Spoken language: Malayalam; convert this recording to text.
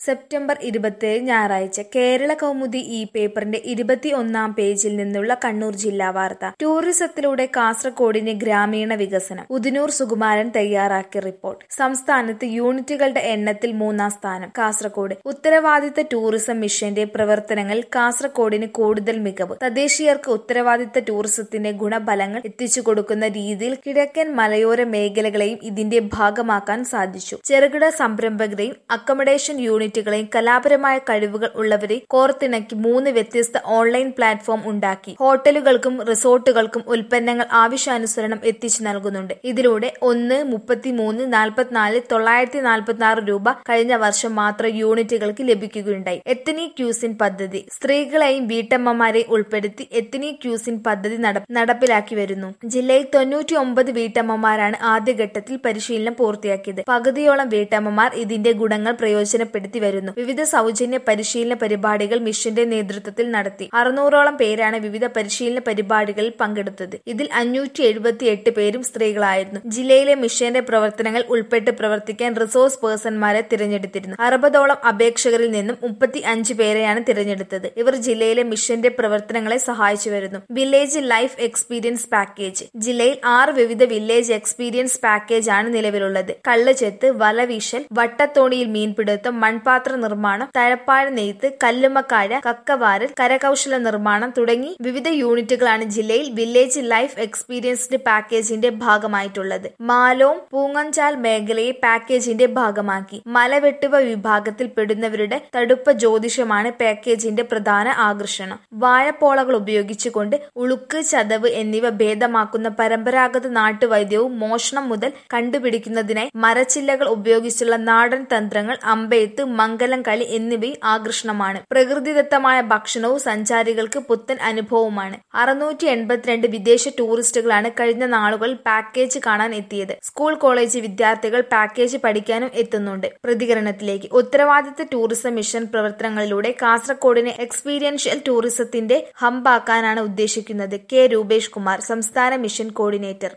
സെപ്റ്റംബർ ഇരുപത്തിയേഴ് ഞായറാഴ്ച കേരള കൗമുദി ഈ പേപ്പറിന്റെ ഇരുപത്തി ഒന്നാം പേജിൽ നിന്നുള്ള കണ്ണൂർ ജില്ലാ വാർത്ത ടൂറിസത്തിലൂടെ കാസർകോടിന് ഗ്രാമീണ വികസനം ഉദിനൂർ സുകുമാരൻ തയ്യാറാക്കിയ റിപ്പോർട്ട് സംസ്ഥാനത്ത് യൂണിറ്റുകളുടെ എണ്ണത്തിൽ മൂന്നാം സ്ഥാനം കാസർകോട് ഉത്തരവാദിത്ത ടൂറിസം മിഷന്റെ പ്രവർത്തനങ്ങളിൽ കാസർകോടിന് കൂടുതൽ മികവ് തദ്ദേശീയർക്ക് ഉത്തരവാദിത്ത ടൂറിസത്തിന്റെ ഗുണഫലങ്ങൾ എത്തിച്ചു കൊടുക്കുന്ന രീതിയിൽ കിഴക്കൻ മലയോര മേഖലകളെയും ഇതിന്റെ ഭാഗമാക്കാൻ സാധിച്ചു ചെറുകിട സംരംഭകരെയും അക്കോമഡേഷൻ യൂണിറ്റുകളെയും കലാപരമായ കഴിവുകൾ ഉള്ളവരെയും കോർത്തിണക്കി മൂന്ന് വ്യത്യസ്ത ഓൺലൈൻ പ്ലാറ്റ്ഫോം ഉണ്ടാക്കി ഹോട്ടലുകൾക്കും റിസോർട്ടുകൾക്കും ഉൽപ്പന്നങ്ങൾ ആവശ്യാനുസരണം എത്തിച്ചു നൽകുന്നുണ്ട് ഇതിലൂടെ ഒന്ന് മുപ്പത്തിമൂന്ന് നാൽപ്പത്തിനാല് തൊള്ളായിരത്തി നാൽപ്പത്തി ആറ് രൂപ കഴിഞ്ഞ വർഷം മാത്രം യൂണിറ്റുകൾക്ക് ലഭിക്കുകയുണ്ടായി എത്തനി ക്യൂസിൻ പദ്ധതി സ്ത്രീകളെയും വീട്ടമ്മമാരെയും ഉൾപ്പെടുത്തി എത്തനി ക്യൂസിൻ പദ്ധതി നട- നടപ്പിലാക്കി വരുന്നു ജില്ലയിൽ തൊണ്ണൂറ്റി ഒമ്പത് വീട്ടമ്മമാരാണ് ആദ്യഘട്ടത്തിൽ പരിശീലനം പൂർത്തിയാക്കിയത് പകുതിയോളം വീട്ടമ്മമാർ ഇതിന്റെ ഗുണങ്ങൾ പ്രയോജനപ്പെടുത്തി വരുന്നു വിവിധ സൗജന്യ പരിശീലന പരിപാടികൾ മിഷന്റെ നേതൃത്വത്തിൽ നടത്തി അറുന്നൂറോളം പേരാണ് വിവിധ പരിശീലന പരിപാടികളിൽ പങ്കെടുത്തത് ഇതിൽ അഞ്ഞൂറ്റി എഴുപത്തി എട്ട് പേരും സ്ത്രീകളായിരുന്നു ജില്ലയിലെ മിഷന്റെ പ്രവർത്തനങ്ങൾ ഉൾപ്പെട്ട് പ്രവർത്തിക്കാൻ റിസോഴ്സ് പേഴ്സൺമാരെ തിരഞ്ഞെടുത്തിരുന്നു അറുപതോളം അപേക്ഷകരിൽ നിന്നും മുപ്പത്തി അഞ്ച് പേരെയാണ് തിരഞ്ഞെടുത്തത് ഇവർ ജില്ലയിലെ മിഷന്റെ പ്രവർത്തനങ്ങളെ സഹായിച്ചു വരുന്നു വില്ലേജ് ലൈഫ് എക്സ്പീരിയൻസ് പാക്കേജ് ജില്ലയിൽ ആറ് വിവിധ വില്ലേജ് എക്സ്പീരിയൻസ് പാക്കേജ് ആണ് നിലവിലുള്ളത് കള്ളുചെത്ത് വലവീശൽ വട്ടത്തോണിയിൽ മീൻപിടുത്തം മൺപാത്ര നിർമ്മാണം തഴപ്പാഴ നെയ്ത്ത് കല്ലുമ്മക്കാഴ കക്കവാരൽ കരകൗശല നിർമ്മാണം തുടങ്ങി വിവിധ യൂണിറ്റുകളാണ് ജില്ലയിൽ വില്ലേജ് ലൈഫ് എക്സ്പീരിയൻസ്ഡ് പാക്കേജിന്റെ ഭാഗമായിട്ടുള്ളത് മാലോം പൂങ്ങഞ്ചാൽ മേഖലയെ പാക്കേജിന്റെ ഭാഗമാക്കി മലവെട്ടുവ വിഭാഗത്തിൽ പെടുന്നവരുടെ തടുപ്പ ജ്യോതിഷമാണ് പാക്കേജിന്റെ പ്രധാന ആകർഷണം വാഴപ്പോളകൾ ഉപയോഗിച്ചുകൊണ്ട് ഉളുക്ക് ചതവ് എന്നിവ ഭേദമാക്കുന്ന പരമ്പരാഗത നാട്ടുവൈദ്യവും മോഷണം മുതൽ കണ്ടുപിടിക്കുന്നതിനായി മരച്ചില്ലകൾ ഉപയോഗിച്ചുള്ള നാടൻ തന്ത്രങ്ങൾ അമ്പെയ്ത്ത് മംഗലം കളി എന്നിവയും ആകർഷണമാണ് പ്രകൃതിദത്തമായ ഭക്ഷണവും സഞ്ചാരികൾക്ക് പുത്തൻ അനുഭവവുമാണ് അറുന്നൂറ്റി എൺപത്തിരണ്ട് വിദേശ ടൂറിസ്റ്റുകളാണ് കഴിഞ്ഞ നാളുകളിൽ പാക്കേജ് കാണാൻ എത്തിയത് സ്കൂൾ കോളേജ് വിദ്യാർത്ഥികൾ പാക്കേജ് പഠിക്കാനും എത്തുന്നുണ്ട് പ്രതികരണത്തിലേക്ക് ഉത്തരവാദിത്ത ടൂറിസം മിഷൻ പ്രവർത്തനങ്ങളിലൂടെ കാസർകോടിനെ എക്സ്പീരിയൻഷ്യൽ ടൂറിസത്തിന്റെ ഹമ്പാക്കാനാണ് ഉദ്ദേശിക്കുന്നത് കെ രൂപേഷ് കുമാർ സംസ്ഥാന മിഷൻ കോർഡിനേറ്റർ